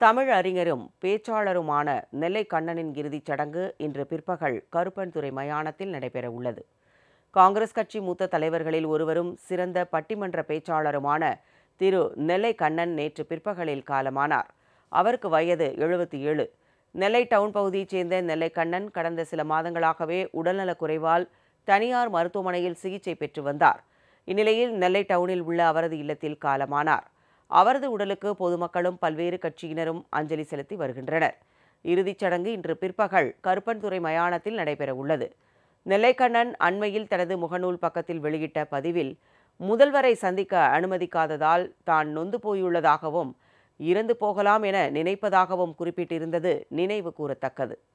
தமிழ் அறிஞரும் பேச்சாளருமான நெல்லை கண்ணனின் இறுதிச் சடங்கு இன்று பிற்பகல் கருப்பன்துறை மயானத்தில் நடைபெற உள்ளது காங்கிரஸ் கட்சி மூத்த தலைவர்களில் ஒருவரும் சிறந்த பட்டிமன்ற பேச்சாளருமான திரு நெல்லை கண்ணன் நேற்று பிற்பகலில் காலமானார் அவருக்கு வயது எழுபத்தி ஏழு நெல்லை டவுன் பகுதியைச் சேர்ந்த நெல்லை கண்ணன் கடந்த சில மாதங்களாகவே உடல்நலக் குறைவால் தனியார் மருத்துவமனையில் சிகிச்சை பெற்று வந்தார் இந்நிலையில் நெல்லை டவுனில் உள்ள அவரது இல்லத்தில் காலமானார் அவரது உடலுக்கு பொதுமக்களும் பல்வேறு கட்சியினரும் அஞ்சலி செலுத்தி வருகின்றனர் இறுதிச் சடங்கு இன்று பிற்பகல் கருப்பன்துறை மயானத்தில் நடைபெற உள்ளது நெல்லைக்கண்ணன் அண்மையில் தனது முகநூல் பக்கத்தில் வெளியிட்ட பதிவில் முதல்வரை சந்திக்க அனுமதிக்காததால் தான் நொந்து போயுள்ளதாகவும் இறந்து போகலாம் என நினைப்பதாகவும் குறிப்பிட்டிருந்தது நினைவு கூறத்தக்கது